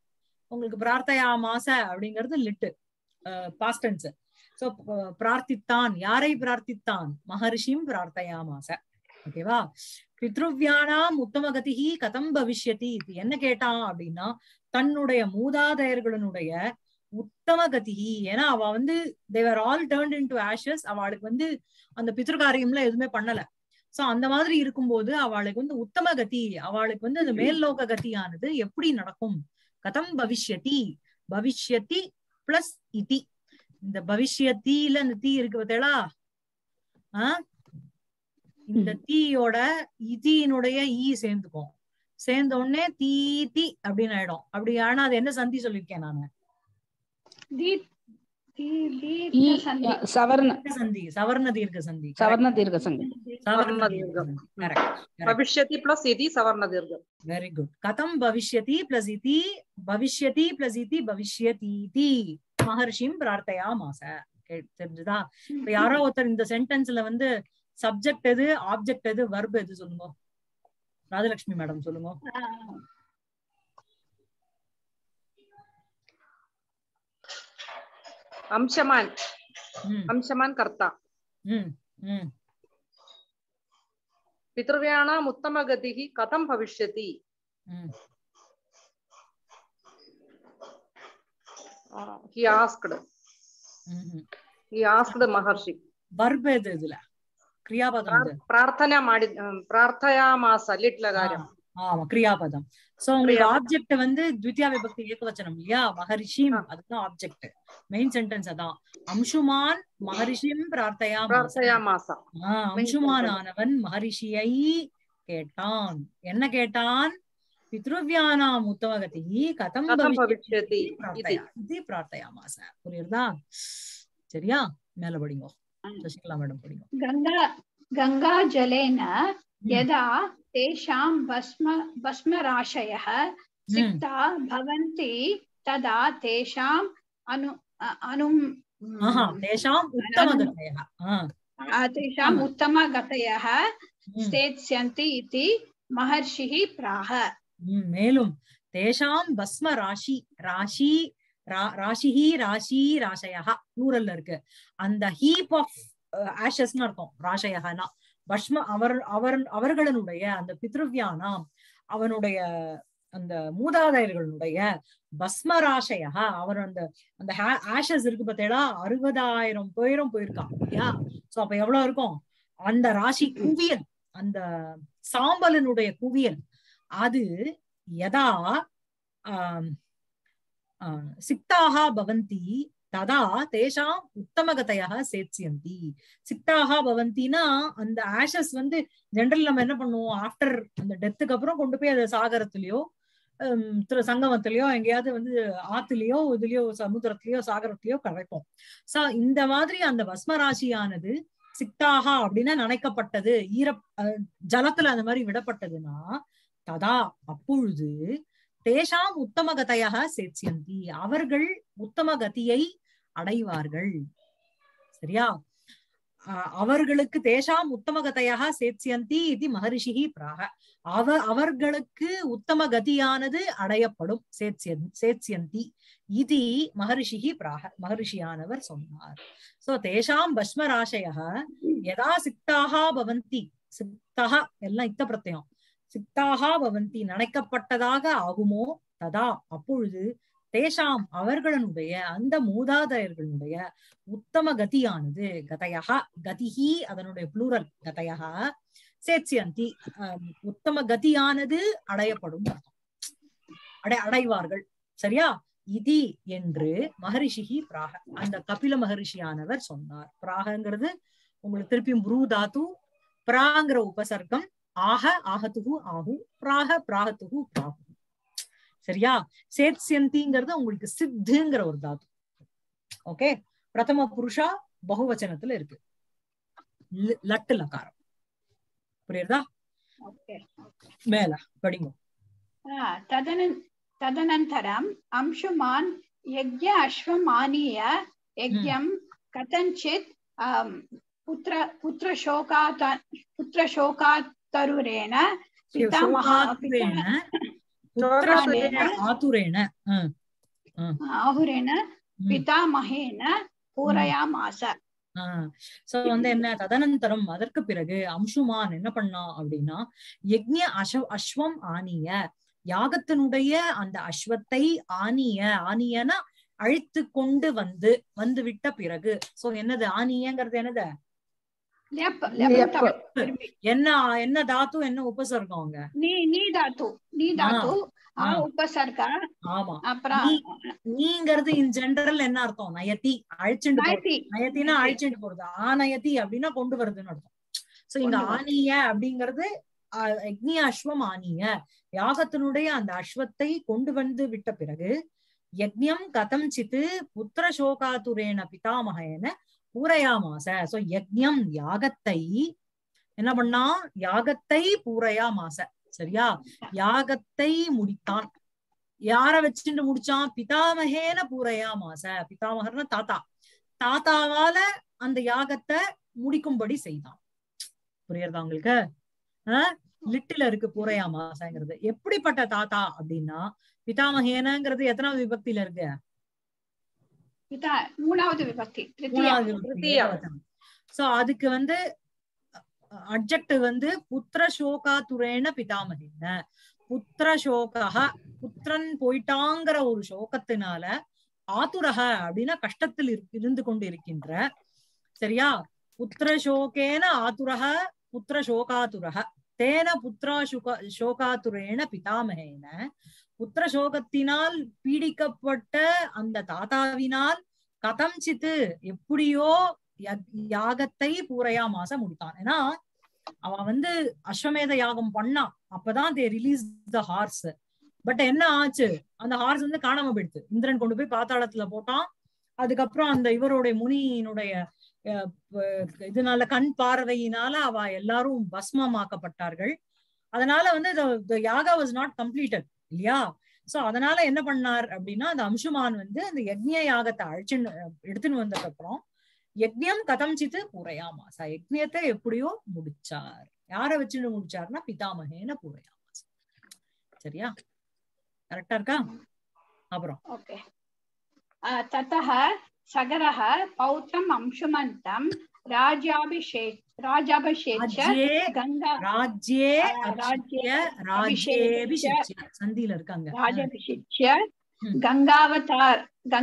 உங்களுக்கு பிரார்த்தையா மாச அப்படிங்கிறது லிட்டு பாஸ்டன்ஸ் சோ பிரார்த்தித்தான் யாரை பிரார்த்தித்தான் மகர்ஷியும் பிரார்த்தையா மாச ஓகேவா பித்ருவியானாம் உத்தமகதிகி கதம் பவிஷ்யதி இது என்ன கேட்டான் அப்படின்னா தன்னுடைய மூதாதையர்களுடைய உத்தம கதிகி ஏன்னா அவ வந்து they were all turned in to ashes அவளுக்கு வந்து அந்த பித்ருகாரியம்ல எதுவுமே பண்ணல சோ அந்த மாதிரி இருக்கும்போது அவளுக்கு வந்து உத்தம கதி அவளுக்கு வந்து அந்த மேல்லோக கதியானது எப்படி நடக்கும் கதம் பவிஷ்யதி பவிஷ்யதி பிளஸ் இதி இந்த பவிஷ்யத்தில இந்த தீ இருக்கு பார்த்தேளா ஆஹ் இந்த தீயோட இதியினுடைய ஈ சேர்ந்துக்கும் சேர்ந்த உடனே தீ தி அப்படின்னு ஆயிடும் அப்படி ஆனா அது என்ன சந்தி சொல்லிருக்கேன் நானு दी- दी- दी- ಈ सन्धि। ಸವರ್ಣ தீர்க்க சந்தி சவர்ண தீர்க்க சந்தி ಸವರ್ಣ ದೀರ್ಘ ಸಂಧಿ சவர்ண சவர்ண தீர்க்க தீர்க்கம். சந்தி கரெக்ட் भविष्यति प्लस इति सवर्णदीर्घम् வெரி குட் கதம் பவிஷ்யதி பிளஸ் இதி பவிஷ்யதி பிளஸ் இதி பவிஷ்யதீதி மகர்ஷியும் பிரார்த்தையா மாச தெரிஞ்சுதா இப்ப யாரோ ஒருத்தர் இந்த சென்டென்ஸ்ல வந்து சப்ஜெக்ட் எது ஆப்ஜெக்ட் எது வர்ப் எது சொல்லுங்க ராஜலட்சுமி மேடம் சொல்லுங்க अंशमान् ம் अंशमान् कर्ता ம் ம் पितृव्याणाम् उत्तमगतिः कथं भविष्यति ம் हि आस्क्ड् ம் हि आस्क्ड् महर्षि வர்ப் எது இதுல கிரியாபதம் இது ಪ್ರಾರ್ಥನೆ ಮಾಡಿ ಪ್ರಾರ್ಥಯಾಮಾಸ ಲಿಟ್ಲ ಕಾರ್ಯ ஆமா கிரியாபதம் சோ உங்களுக்கு கிரியாபதம். ஆப்ஜெக்ட் வந்து த்வித்தியா விபக்தி ஏகவச்சனம் இல்லையா மகரிஷிம் ஆ. அதுதான் ஆப்ஜெக்ட் மெயின் சென்டென்ஸ் அதான் அம்சுமான் மகரிஷிம் பிரார்த்தையா ಪ್ರಾರ್ಥಯಾಮಾಸ அம்சுமான் ஆனவன் மகரிஷியை கேட்டான் என்ன கேட்டான் பித்ருவியானாம் உத்தமகதி கதம் कथं பவிஷ்யதி भविष्यति इति பிரார்த்தயா இது பிரார்த்தயாமாச புரியுறதா சரியா மேல படிங்க ம். சசிகலா மேடம் படிங்க गङ्गा गङ्गाजलेन यदा तेषां भस्म भस्मराशयः सिक्ता भवन्ति तदा तेषाम् अनु अ- अनु ஆஹா தேஷாம் உத்தமகதய ஆ अ, तेषाम् उत्तम. उत्तमगतयः ம். स्थेत्स्यन्ति इति महर्षिः प्राह ம், மேலும் தேஷாம் பஸ்ம ராசி ராசி ரா- ராசிஹி ராசி ராசயா ப்ளூரல்ல இருக்கு அந்த ஹீப் ஆஃப் ஆஷஸ்னு அர்த்தம் ராசயகனா பஸ்ம அவர் அவர் அவர்களுடைய அந்த பித்ருவியானாம் அவனுடைய அந்த மூதாதையர்களுடைய பஸ்ம ராசயா அவர் அந்த அந்த ஆஷஸ் இருக்கு பார்த்தேடா அறுபதாயிரம் பேரும் போயிருக்கான் இல்லையா சோ அப்ப எவ்வளவு இருக்கும் அந்த ராசி குவியல் அந்த சாம்பலனுடைய குவியல் அது யதா ஆம், ஆ, சிக்தாக பவந்தி ததா தேஷாம் உத்தமகதையாக சேத்சியந்தி சிக்தாக பவந்தினா அந்த ஆஷஸ் வந்து ஜெனரல் நம்ம என்ன பண்ணுவோம் ஆஃப்டர் அந்த டெத்துக்கு அப்புறம் கொண்டு போய் அதை சாகரத்திலயோ ஹம், திரு சங்கமத்திலயோ எங்கேயாவது வந்து ஆத்துலயோ இதுலயோ சமுத்திரத்திலயோ சாகரத்திலயோ கரைப்போம் சோ இந்த மாதிரி அந்த பஸ்மராசியானது சிக்தாகா அப்படின்னா நனைக்கப்பட்டது ஈர அஹ், ஜலத்துல அந்த மாதிரி விடப்பட்டதுன்னா ததா அப்பொழுது தேஷாம் உத்தமகதையாக சேத்சியந்தி அவர்கள் உத்தம கதியை அடைவார்கள் சரியா அஹ் அவர்களுக்கு தேஷாம் உத்தமகதையாக சேத்சியந்தி இது மகரிஷிகி பிராக அவ அவர்களுக்கு உத்தம கதியானது அடையப்படும் சேத்சியன் சேத்சியந்தி இது மகரிஷிகி பிராக மகரிஷியானவர் சொன்னார் சோ தேஷாம் பஸ்மராசய யதா சிக்தாக பவந்தி சிக்தக எல்லாம் இத்த பிரத்யம் சிக்தாக பவந்தி நனைக்கப்பட்டதாக ஆகுமோ ததா அப்பொழுது தேஷாம் அவர்களுடைய அந்த மூதாதையர்களுடைய உத்தம கதியானது கதையா கதிஹி அதனுடைய புளூரல் கதையா சேத்சியந்தி ஆம், உத்தம கதியானது அடையப்படும் அர்த்தம். அடை அடைவார்கள் சரியா இதி என்று மகரிஷிகி பிராக அந்த கபில மகரிஷியானவர் சொன்னார் பிராகங்கிறது உங்களுக்கு திருப்பியும் ப்ரூ தாத்து பிராங்கிற உபசர்க்கம் ஆக ஆகத்துகு ஆகு பிராக பிராகத்துகு பிராகு சரியா சேத்சியந்திங்கிறது உங்களுக்கு சித்துங்கிற ஒரு தாத்து ஓகே பிரதம புருஷா பகுவச்சனத்துல இருக்கு ல- லட்டு லக்காரம் புரியுறதா ओके மேல படிங்க आ, तदन तदनन्तरम् अंशुमान् यज्ञ अश्वम् आनीय यज्ञं कथञ्चित् आम्, पुत्र पुत्रशोकात् पुत्रशोकातरुरेण पितामह சோகாத்துரேன புத்திரசோக ஆத்துரேன ம், ஆहुरेण ம். पितामहेन पूरयामास சோ வந்து என்ன ததனந்தரம் அதற்கு பிறகு அம்சுமான் என்ன பண்ணான் அப்படின்னா யக்ஞ அச அஸ்வம் ஆனிய யாகத்தினுடைய அந்த அஸ்வத்தை ஆனிய ஆனியனா அழைத்து கொண்டு வந்து வந்து விட்ட பிறகு சோ என்னது ஆனியங்கிறது என்னது ल्यप् ल्यप्। ल्यप् என்ன என்ன தாத்து என்ன உபசர்க்கம் அங்க नी नी धातु नी धातु ஆ. आ उपसर्ग ஆமா அப்புறம் நீ- நீங்கிறது இன் ஜெனரல் என்ன அர்த்தம் நயத்தி அழைச்சுண்டு போ நயத்தி நயத்தினா நயத்தி. அழைச்சிட்டு போறது ஆநயத்தி அப்படின்னா கொண்டு வருதுன்னு அர்த்தம் சோ இங்க கொண்டு வருது. ஆனிய அப்படிங்கிறது அஹ், அக்னி அஸ்வம் ஆனிய யாகத்தினுடைய அந்த அஸ்வத்தை கொண்டு வந்து விட்ட பிறகு யக்ஞம் கதம் சித்து புத்திர சோகாதுரேன பிதாமகேன பூரையாமாச சோ யக்ஞம் யாகத்தை என்ன பண்ணா யாகத்தை பூரையாமாச சரியா யாகத்தை முடித்தான் யார வச்சுட்டு முடிச்சான் பிதாமகேன பூரையாமாச பிதாமகர்னா தாத்தா தாத்தாவால அந்த யாகத்தை முடிக்கும்படி செய்தான் புரியுறதா உங்களுக்கு லிட்டில இருக்கு பூரையா மாசங்கிறது எப்படிப்பட்ட தாத்தா அப்படின்னா பிதாமகேனங்கிறது எத்தனாவது விபக்தியில இருக்கு இதா மூணாவது விபக்தி திருத்தியா மூணாவது விபக்தி திருத்தியா. ஏகவச்சனம் சோ அதுக்கு வந்து அட்ஜெக்டிவ் வந்து புத்திர சோகா துரேன பிதாமகேன புத்திர சோகா புத்திரன் போயிட்டாங்கிற ஒரு சோகத்தினால ஆதுரக அப்படின்னா கஷ்டத்தில் இரு- இருந்து கொண்டு இருக்கின்ற சரியா புத்திர சோகேன ஆதுரக புத்திர சோகாதுரக தேன புத்திரா சுக சோகாதுரேன பிதாமகேன புத்திர சோகத்தினால் பீடிக்கப்பட்ட அந்த தாத்தாவினால் கதம்சித்து எப்படியோ யக்- யாகத்தை பூரையா மாசம் முடித்தான் ஏன்னா அவன் வந்து அஸ்வமேத யாகம் பண்ணான் அப்பதான் they release the horse but என்ன ஆச்சு அந்த ஹார்ஸ் வந்து காணாம போயிடுது இந்திரன் கொண்டு போய் பாத்தாளத்துல போட்டான் அதுக்கப்புறம் அந்த இவருடைய முனியினுடைய அஹ், ப- இதனால கண் பார்வையினால அவ எல்லாரும் பஸ்மமாக்கப்பட்டார்கள் அதனால வந்து the yaga was not completed இல்லையா சோ அதனால என்ன பண்ணார் அப்படின்னா அந்த அம்சுமான் வந்து அந்த யக்ஞ யாகத்தை அழைச்சுன்னு எடுத்துன்னு வந்ததுக்கு அப்புறம் யக்ஞம் கதம்சித்து பூரையாமாச யக்ஞத்தை எப்படியோ முடிச்சார் யார வச்சுன்னு முடிச்சார்னா பிதாமகேன பூரையாமாச சரியா கரெக்டா இருக்கா அப்புறம் ओके ततः सगरः पौत्रम् अंशुमन्तं राज्याभिषे राज्याभिषेच्य ராஜ்யே गङ्गा ராஜ்யே ஆ, அபிஷிக்ய ராஜ்யே ராஜ்யேபிஷிக்ய சந்தியில இருக்காங்க राज्याभिषिच्य ம். गङ्गावतार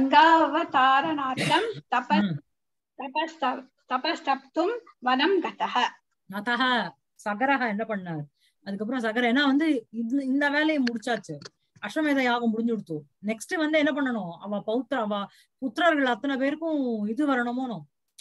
गङ्गावतारणार्थं तप ம். तपस्त तपस्तप्तुं वनं गतः நதக சகரக என்ன பண்ணார் அதுக்கப்புறம் சகர ஏன்னா வந்து இது இந்த வேலையை முடிச்சாச்சு அஸ்வமேத யாகம் முடிஞ்சு கொடுத்தோம் நெக்ஸ்ட் வந்து என்ன பண்ணணும் அவ பௌத்திர அவ புத்திரர்கள் அத்தனை பேருக்கும் இது வரணுமோனோ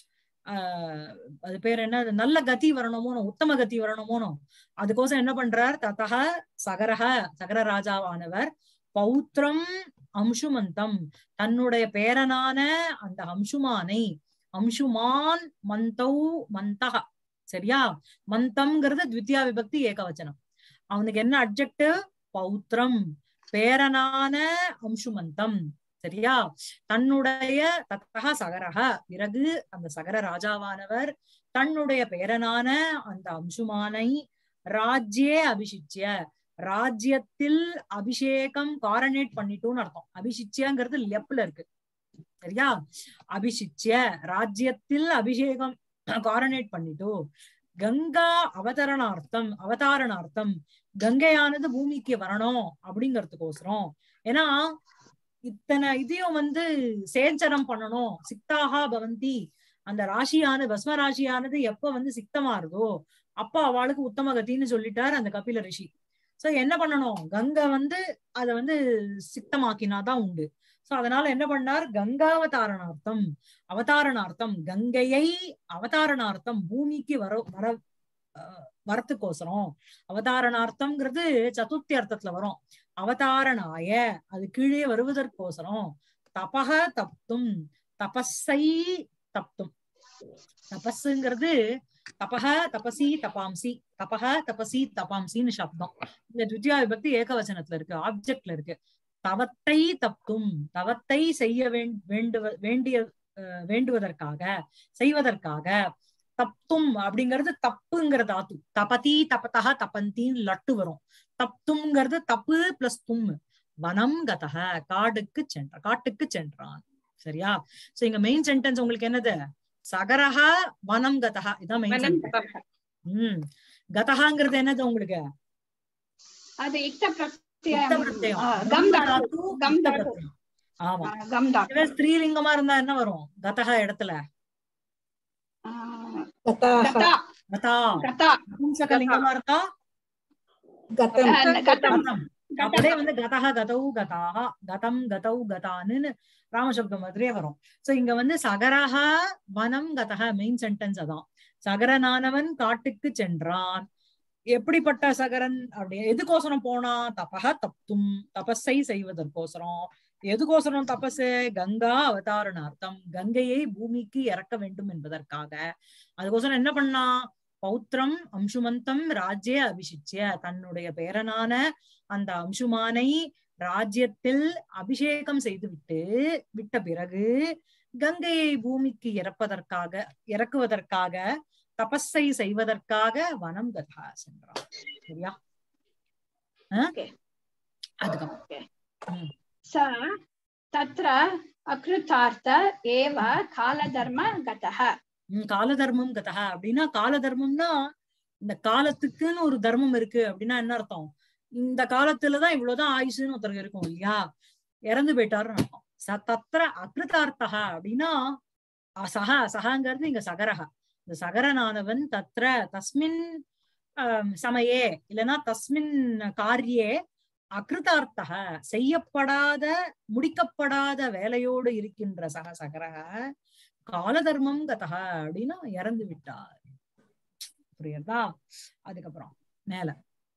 ஆஹ் அது பேர் என்ன நல்ல கதி வரணுமோனோ உத்தம கதி வரணுமோனோ அதுக்கோசம் என்ன பண்றார் ததக சகரக சகர ராஜாவானவர் பௌத்திரம் அம்சுமந்தம் தன்னுடைய பேரனான அந்த அம்சுமானை அம்சுமான் மந்தௌ மந்தக சரியா மந்தம்ங்கிறது த்வித்தியா விபக்தி ஏகவச்சனம் அவனுக்கு என்ன அப்ஜெக்டிவ் பௌத்திரம் பேரனான அம்சுமந்தம் சரியா தன்னுடைய தத்தக சகரக பிறகு அந்த சகர ராஜாவானவர் தன்னுடைய பேரனான அந்த அம்சுமானை ராஜ்யே அபிஷிச்சிய ராஜ்யத்தில் அபிஷேகம் காரனேட் பண்ணிட்டோம்னு அர்த்தம் அபிஷிச்சியங்கிறது லெப்ல இருக்கு சரியா அபிஷிச்சிய ராஜ்யத்தில் அபிஷேகம் காரனேட் பண்ணிட்டோ கங்கா அவதரணார்த்தம் அவதாரணார்த்தம் கங்கையானது பூமிக்கு வரணும் அப்படிங்கறதுக்கோசரம் ஏன்னா இத்தனை இதையும் வந்து சேஞ்சனம் பண்ணணும் சிக்தாகா பவந்தி அந்த ராசியான பஸ்ம ராசியானது எப்ப வந்து சிக்தமா இருக்கோ அப்ப அவளுக்கு உத்தம கத்தின்னு சொல்லிட்டார் அந்த கபில ரிஷி சோ என்ன பண்ணணும் கங்கை வந்து அத வந்து சிக்தமாக்கினாதான் உண்டு சோ அதனால என்ன பண்ணார் கங்காவதாரணார்த்தம் அவதாரணார்த்தம் கங்கையை அவதாரணார்த்தம் பூமிக்கு வர வர அஹ், வரத்துக்கோசரம் அவதாரணார்த்தம்ங்கிறது சதுர்த்தி அர்த்தத்துல வரும் அவதாரணாய அது கீழே வருவதற்கோசரம் தபக தப்தும் தபஸை தப்தும் தபஸுங்கிறது தபக தபசி தபாம்சி தபக தபசி தபாம்சின்னு சப்தம் இந்த துத்தியா விபக்தி ஏகவசனத்துல இருக்கு ஆப்ஜெக்ட்ல இருக்கு தவத்தை தப்தும் தவத்தை செய்ய வேண்- வேண்டுவ வேண்டிய அஹ், வேண்டுவதற்காக செய்வதற்காக தப்தும் அப்படிங்கிறது தப்புங்கிற தாத்து தபதி தபதக தபந்தின்னு லட்டு வரும் தப்தும்ங்கிறது தப்பு பிளஸ் தும் வனம் கதக காடுக்கு சென்ற காட்டுக்கு சென்றான் சரியா சோ இங்க மெயின் சென்டென்ஸ் உங்களுக்கு என்னது சகரஹ வனம் கதக இதான் மெயின் வனம் சென்டென்ஸ் கதக. உம் கதகாங்கிறது என்னது உங்களுக்கு அது இக்த யுக்த பிரத்யம் பிரத்யம். ஆ, கம் தாத்து தாத்து, கம் யுக்த தாத்து. பிரத்யம். ஆமா ஆ, கம் தாத்து இதுவே ஸ்திரீலிங்கமா இருந்தா என்ன வரும் கதக இடத்துல ஆ, गताः கதா கதா கதா நபும்சகலிங்கமா இருந்தா गतम् ஆ, கதம் கதம் அப்படியே வந்து கதக கதௌ கதாக கதம் கதௌ கதான்னு ராமசப்தம் மாதிரியே வரும் சோ இங்க வந்து சகரஹ வனம் கதக மெயின் சென்டென்ஸ் அதான் சகரனானவன் காட்டுக்கு சென்றான் எப்படிப்பட்ட சகரன் அப்படி எதுக்கோசரம் போனா தபக தப்தும் தபஸை செய்வதற்கோசரம் எதுக்கோசரம் தபசு கங்கா அவதாரணார்த்தம் கங்கையை பூமிக்கு இறக்க வேண்டும் என்பதற்காக அதுக்கோசரம் என்ன பண்ணா பௌத்திரம் அம்சுமந்தம் ராஜ்ய அபிஷிச்சிய தன்னுடைய பேரனான அந்த அம்சுமானை ராஜ்யத்தில் அபிஷேகம் செய்துவிட்டு விட்ட பிறகு கங்கையை பூமிக்கு இறப்பதற்காக இறக்குவதற்காக தபஸை செய்வதற்காக வனம் கதா சென்றான் சரியா ஆ? Okay. அதுக்கப்புறம் ம். स तत्र अकृतार्थ एव कालधर्म गतः ம், கால தர்மம் கதா அப்படின்னா கால தர்மம்னா இந்த காலத்துக்குன்னு ஒரு தர்மம் இருக்கு அப்படின்னா என்ன அர்த்தம் இந்த காலத்துலதான் இவ்வளவுதான் ஆயுசுன்னு ஒருத்தருக்கு இருக்கும் இல்லையா இறந்து போயிட்டாருன்னு அர்த்தம் ச தத்திர அகிருதார்த்தகா அப்படின்னா அ- சக சகாங்கிறது இங்க சகரக இந்த சகரனானவன் தத்ர தஸ்மின் ஆம், சமயே இல்லைன்னா தஸ்மின் காரியே அகிருதார்த்தக செய்யப்படாத முடிக்கப்படாத வேலையோடு இருக்கின்ற சக சகரக கால தர்மம் கதக அப்படின்னா இறந்து விட்டார் புரியுறதா அதுக்கப்புறம் மேல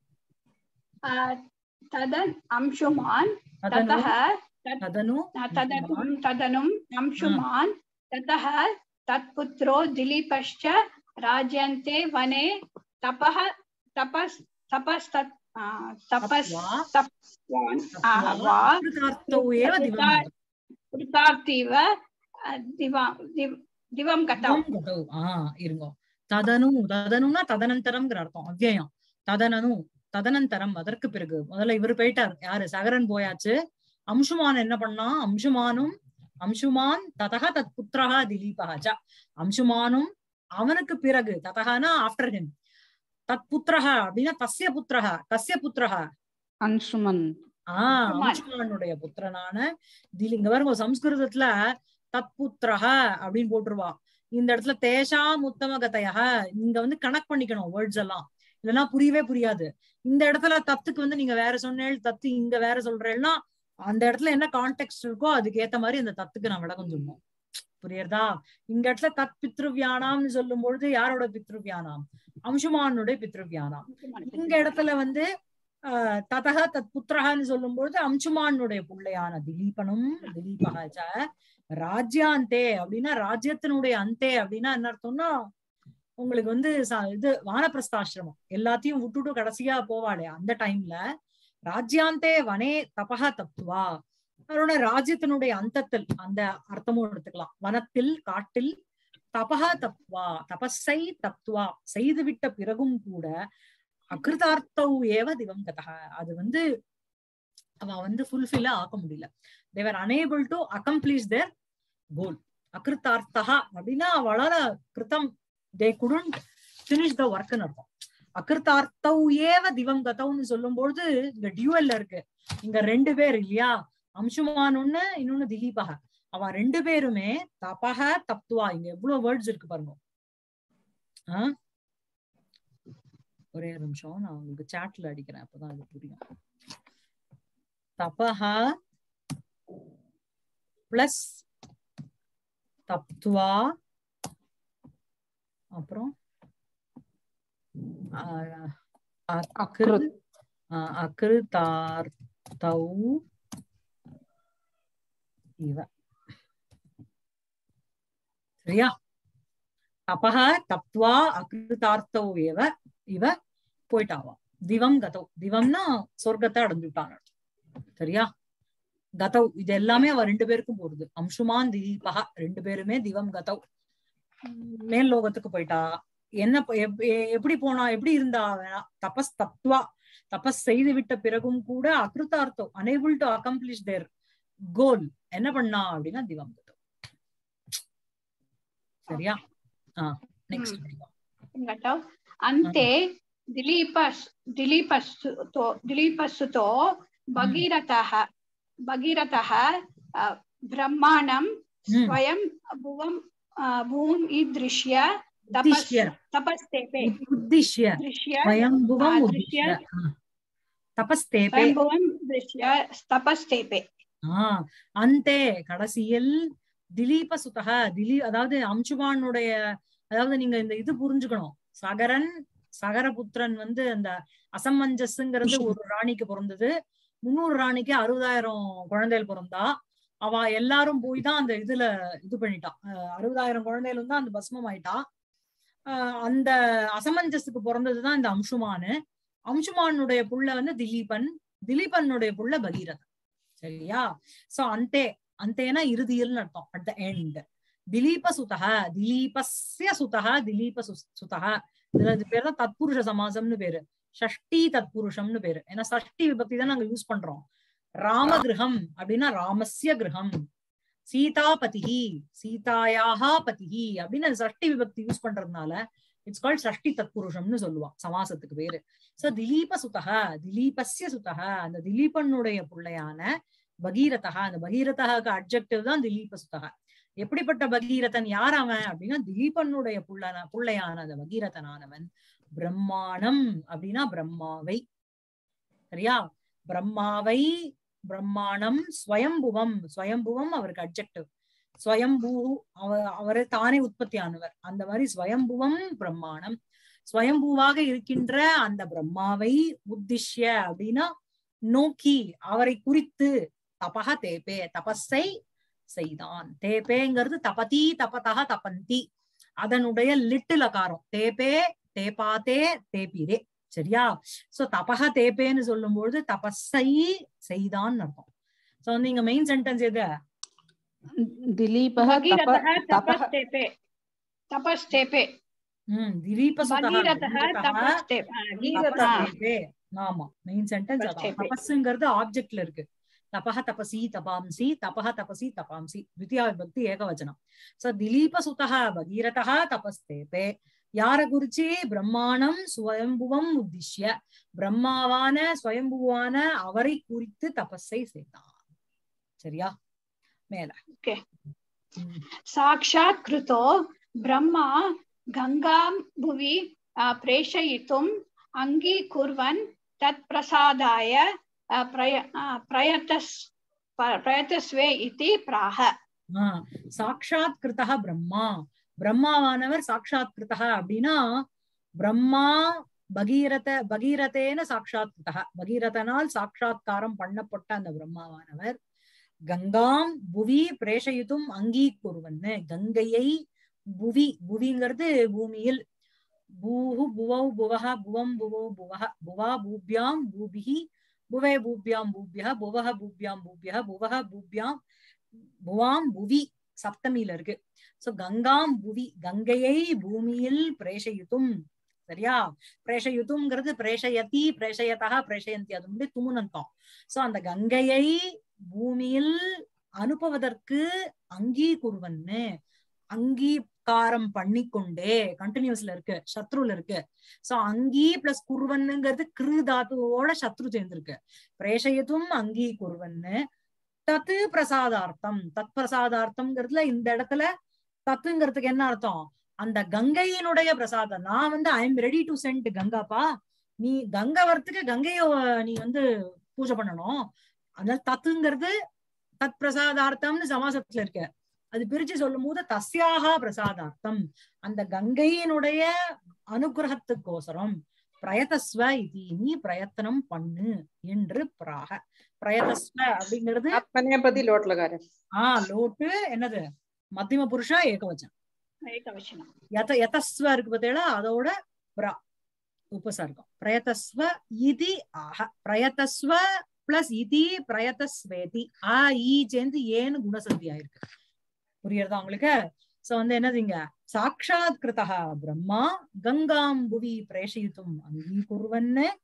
आ, तदन् अंशुमान् ததனு ततः ததனு तदनु तदनुम् अंशुमान् ततः तत्पुत्रो दिलीपश्च राज्यन्ते वने तपः तपस् तपस्तत् आ, तपस् தப்வா, तप्वान् आ, தப்வா, वा அகிருதார்த்தௌ ஏவ திவம் कृतार्तीव आ, दिवा दिव- दिवं गतौ திவம் கதௌ. ஆ இருங்கோ ததனு ததனுனா ததனந்தரம்ங்கிற அர்த்தம் அவ்யயம் ததனனு ததனந்தரம் அதற்கு பிறகு முதல்ல இவர் போயிட்டார் யாரு சகரன் போயாச்சு அம்சுமான் என்ன பண்ணா அம்சுமானும் அம்சுமான் ததக தத் புத்திரஹா திலீபஹ ச அம்சுமானும் அவனுக்கு பிறகு ததகனா ஆஃப்டர் ஹிம் தத் புத்திரஹா அப்படின்னா தஸ்ய புத்திரஹா கஸ்ய புத்திரஹா अंशुमन् ஆஹ் அம்சுமான். அம்சுமானுடைய புத்திரனான திலி இங்க பாருங்க சம்ஸ்கிருதத்துல தத்புத்திரஹ அப்படின்னு போட்டுருவா இந்த இடத்துல தேஷாம் உத்தம கதையக இங்க வந்து கனெக்ட் பண்ணிக்கணும் வேர்ட்ஸ் எல்லாம் இல்லைன்னா புரியவே புரியாது இந்த இடத்துல தத்துக்கு வந்து நீங்க வேற சொன்னேள் தத்து இங்க வேற சொல்றேன்னா அந்த இடத்துல என்ன கான்டெக்ட் இருக்கோ அதுக்கு ஏத்த மாதிரி இந்த தத்துக்கு நான் விளக்கம் சொல்லணும் புரியுறதா இந்த இடத்துல தத் பித்ருவியானாம்னு சொல்லும் பொழுது யாரோட பித்ருவியானாம் அம்சுமானுடைய பித்ருவியானாம் இங்க இடத்துல வந்து ஆஹ் ததக தத் புத்திரகான்னு சொல்லும் பொழுது அம்சுமானுடைய பிள்ளையான திலீபனும் திலீபக ச ராஜ்யாந்தே அப்படின்னா ராஜ்யத்தினுடைய அந்தே அப்படின்னா என்ன அர்த்தம்னா உங்களுக்கு வந்து ச- இது வானப்பிரஸ்தாசிரமம் எல்லாத்தையும் விட்டுட்டு கடைசியா போவாளே அந்த டைம்ல ராஜ்யாந்தே வனே தபக தத்துவா அவரோட ராஜ்யத்தினுடைய அந்தத்தில் அந்த அர்த்தமும் எடுத்துக்கலாம் வனத்தில் காட்டில் தபக தப்வா தபஸை தப்துவா செய்துவிட்ட பிறகும் கூட அகிருதார்த்தௌ ஏவ திவம் கதக அது வந்து அவ வந்து ஃபுல்ஃபில்ல ஆக்க முடியல they were unable to accomplish their goal அகிருத்தார்த்தகா அப்படின்னா அவளால கிருத்தம் தே குடன்ட் பினிஷ் த ஒர்க்னு அர்த்தம் அகிருத்தார்த்தௌ ஏவ திவம் கதவுன்னு சொல்லும்பொழுது இங்க டியூவல்ல இருக்கு இங்க ரெண்டு பேர் இல்லையா அம்சுமான் ஒண்ணு இன்னொன்னு திலீபக அவ ரெண்டு பேருமே தபக தப்துவா இங்க எவ்வளவு வேர்ட்ஸ் இருக்கு பாருங்க ஆ? ஒரே ஒரு நிமிஷம் நான் உங்களுக்கு சாட்ல அடிக்கிறேன் அப்பதான் அது புரியும் தபஹ பிளஸ் தப்துவா அப்புறம் ஆஹ், அக்ரு अकृत् ஆஹ், அக்ருதார்த்தௌ இவ சரியா தபஹ தப்துவா அக்ருதார்த்தௌ ஏவ இவ போயிட்டாவா திவம் கதௌ திவம்னா சொர்க்கத்தை அடைஞ்சுட்டான் சரியா கதௌ இது எல்லாமே அவ ரெண்டு பேருக்கும் போறது அம்சுமான் திலீபகா ரெண்டு பேருமே திவம் கதௌ மேல் லோகத்துக்கு போயிட்டா என்ன ப- எப்- எ- எப்படி போனா எப்படி இருந்தா அவ? தபஸ் தப்துவா தபஸ் செய்து விட்ட பிறகும் கூட அகிருத்தார்த்தோ unable to accomplish their goal என்ன பண்ணா அப்படின்னா திவங்கதம் சரியா ஆ நெக்ஸ்ட் गतौ अन्ते दिलीपस् दिलीपस्तुतो दिलीपस्तुतो भगीरथः भगीरथः अ, ब्रह्माणं Hmm. स्वयं भुवं अ, भूम् ईदृश्य तपस् உத்திஷ்ய तपस्तेपे உத்திஷ்ய दृश्य ஸ்வயம்புவம் ஆ, உத்திஷ்ய திருஷ்ய. ஆ. தபஸ்தேபே स्वयं भुवं दृश्य तपस्तेपे ஆஹ் அந்தே கடைசியில் திலீப சுதக திலீ அதாவது அம்சுமானுடைய அதாவது நீங்க இந்த இது புரிஞ்சுக்கணும் சகரன் சகரபுத்திரன் வந்து அந்த அசமஞ்சஸ்ங்கிறது ஒரு ராணிக்கு பிறந்தது முன்னூறு ராணிக்கு அறுபதாயிரம் குழந்தைகள் பிறந்தா அவ எல்லாரும் போய் தான் அந்த இதுல இது பண்ணிட்டான் அஹ் அறுபதாயிரம் குழந்தைகளும் தான் அந்த பஸ்மம் ஆயிட்டா ஆஹ் அந்த அசமஞ்சஸுக்கு பிறந்ததுதான் இந்த அம்சுமானு அம்சுமானுடைய புள்ள வந்து திலீபன் திலீபனுடைய புள்ள பகீரதன் சரியா சோ அந்தே அந்தேனா இறுதியில்னு அர்த்தம் அட் த எண்ட் திலீப சுதக திலீபஸ்ய சுதக திலீப சு- சுதக இதுல இது பேர் தான் தத்புருஷ சமாசம்னு பேரு ஷஷ்டி தத்புருஷம்னு பேரு ஏன்னா சஷ்டி விபக்தி தான் நாங்க யூஸ் பண்றோம் ராம கிரகம் அப்படின்னா ராமஸ்ய கிரகம் சீதாபதிஹி சீதாயாக பதிஹி அப்படின்னு அந்த சஷ்டி விபக்தி யூஸ் பண்றதுனால இட்ஸ் கால்ட் சஷ்டி தத்புருஷம்னு சொல்லுவா சமாசத்துக்கு பேரு சோ திலீப சுதக திலீபஸ்ய சுதக அந்த திலீபனுடைய பிள்ளையான பகீரதா அந்த பகீரதகாக்கு அப்ஜெக்டிவ் தான் திலீப சுதக எப்படிப்பட்ட பகீரதன் யார் அவன் அப்படின்னா திலீபனுடைய புள்ளன புள்ளையான அந்த பகீரதனானவன் பிரம்மாணம் அப்படின்னா பிரம்மாவை சரியா பிரம்மாவை பிரம்மாணம் ஸ்வயம்புவம் ஸ்வயம்புவம் அவருக்கு அப்ஜெக்டிவ் ஸ்வயம்பூ அவ அவரு தானே உற்பத்தி ஆனவர் அந்த மாதிரி ஸ்வயம்புவம் பிரம்மாணம் ஸ்வயம்பூவாக இருக்கின்ற அந்த பிரம்மாவை உத்திஷ்ய அப்படின்னா நோக்கி அவரை குறித்து தபக தேபே தபஸை செய்தான் தேபேங்கிறது தபதி தபதக தபந்தி அதனுடைய லிட்டில் அகாரம் தேபே தேபாத்தே தேபிரே சரியா சோ தபக தேபேன்னு சொல்லும்பொழுது தபஸை செய்தான் அர்த்தம் சோ வந்து இங்க மெயின் சென்டென்ஸ் எது दिलीपः तप भगीरथः तपः तपस्तेपे तपस्तेपे உம் திலீபசுதக भगीरथः तपस्तेपे தபஸ்தேபே. ஆமா மெயின் சென்டென்ஸ் அதான் தபஸ்தேபே. தபஸ்ங்கிறது ஆப்ஜெக்ட்ல இருக்கு தபஹ தபசி தபாம்சி தபஹ தபசி தபாம்சி द्वितीया விபக்தி ஏகவச்சனம் சோ திலீப சுதக பகீரதா தபஸ்தேபே யார குறிச்சு பிரம்மாணம் சுவயம்புவம் உத்திஷ்ய பிரம்மாவான ஸ்வயம்புவான அவரை குறித்து தபஸை செய்தான் சரியா மேல Okay. உம். साक्षात् कृतो ब्रह्मा गङ्गां भुवि अ, प्रेषयितुम् अङ्गीकुर्वन् तत्प्रसादाय अ, प्रय अ, प्रयतस् प- प्रयतस्वे इति प्राह ஆஹ் சாட்சாத் கிருதா பிரம்மா பிரம்மாவானவர் சாட்சாத் கிருதா அப்படின்னா பிரம்மா பகீரத பகீரதேன சாட்சாத் கிருதா பகீரதனால் சாட்சாத்காரம் பண்ணப்பட்ட அந்த பிரம்மாவானவர் கங்காம் புவி பிரேஷயித்தும் அங்கீகுருவன்னு கங்கையை புவி புவிங்கிறது பூமியில் பூஹு புவௌ புவஹ புவம் புவோ புவஹ புவா பூப்யாம் பூபிஹி புவே பூப்யாம் பூப்யஹ புவஹ பூப்யாம் பூப்யஹ புவஹ பூப்யாம் புவாம் புவி சப்தமியில இருக்கு சோ கங்காம் புவி கங்கையை பூமியில் பிரேஷயித்தும் சரியா பிரேஷயுத்துங்கிறது பிரேஷயதி பிரேஷயதா பிரேஷயந்தி அது வந்து துமுனந்தம் சோ அந்த கங்கையை பூமியில் அனுப்புவதற்கு அங்கீகுருவன்னு அங்கீகாரம் பண்ணிக்கொண்டே கண்டினியூஸ்ல இருக்கு சத்ருல இருக்கு சோ அங்கீ பிளஸ் குருவன்னுங்கிறது கிரு தாத்துவோட சத்ரு சேர்ந்திருக்கு பிரேஷயத்தும் அங்கீகுருவன்னு தத்து பிரசாதார்த்தம் தத் பிரசாதார்த்தம்ங்கிறதுல இந்த இடத்துல தத்துங்கிறதுக்கு என்ன அர்த்தம் அந்த கங்கையினுடைய பிரசாதம் நான் வந்து I am ready to send கங்காப்பா நீ கங்கை வரத்துக்கு கங்கைய நீ வந்து பூஜை பண்ணணும் அதனால தத்துங்கிறது தத் பிரசாதார்த்தம்னு சமாசத்துல இருக்கு அது பிரிச்சு சொல்லும் போது தஸ்யாக பிரசாதார்த்தம் அந்த கங்கையினுடைய அனுகிரகத்துக்கோசரம் பிரயதஸ்வ இது நீ பிரயத்தனம் பண்ணு என்று பிராக பிரயதஸ்வ அப்படிங்கிறது आत्मनेपदी लोट लगा रहे ஆஹ் லோட்டு என்னது மத்தியம புருஷா ஏகவச்சனம் एकवचनं யத யதஸ்வ இருக்கு பார்த்தீங்களா அதோட பிரா உபசர்க்கம் பிரயதஸ்வ இதி ஆஹ பிரயதஸ்வ பிளஸ் இதி பிரயதஸ்வேதி ஆ ஈ சேர்ந்து ஏன்னு குணசந்தி ஆயிருக்கு புரியுறதா உங்களுக்கு சோ வந்து என்னதுங்க சாட்சாத் கிருதா பிரம்மா கங்காம் புவி பிரேஷயித்தும் அங்கீகுர்வன்னு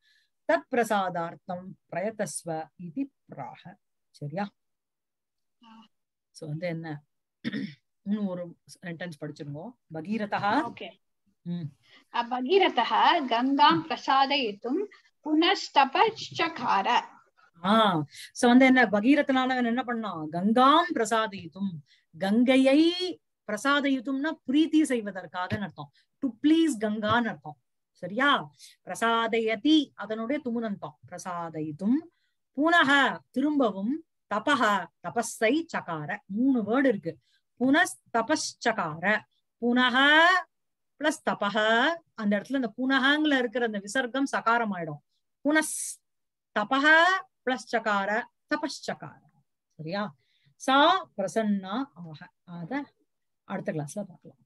தத் பிரசாதார்த்தம் பிரயத்தஸ்வ இது பிராக சரியா சோ வந்து என்ன இன்னும் ஒரு சென்டென்ஸ் படிச்சிருங்கோ பகீரதா ओके ம். भगीरथः गङ्गां प्रसादयितुं पुनस्तपश्चकार ஆஹ் சோ வந்து என்ன பகீரதனானவன் என்ன பண்ணான் கங்காம் பிரசாதயித்தும் கங்கையை பிரசாதயித்தும்னா பிரீத்தி செய்வதற்காக அர்த்தம் டு ப்ளீஸ் கங்கான்னு அர்த்தம் சரியா பிரசாதயதி அதனுடைய துமுனந்தம் பிரசாதயித்தும் புனக திரும்பவும் தபஹ தபஸை சகார மூணு வேர்டு இருக்கு புனஸ் தபஸ்சகார புனக பிளஸ் தபஹ அந்த இடத்துல இந்த புனகங்கள இருக்கிற அந்த விசர்க்கம் சகாரம் ஆயிடும் புனஸ் தபஹ பிளஸ் சகார தபஸ்சகார சரியா சா பிரசன்னா ஆக அத அடுத்த கிளாஸ்ல பார்க்கலாம்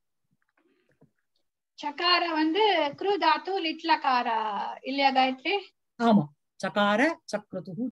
ಚಕಾರ வந்து ಕ್ರು ಧಾತು ಲಿಟ್ಲಕಾರ ಇಲ್ಲಿಯ ಗಾಯತ್ರಿ ஆமா சகார சக்ரது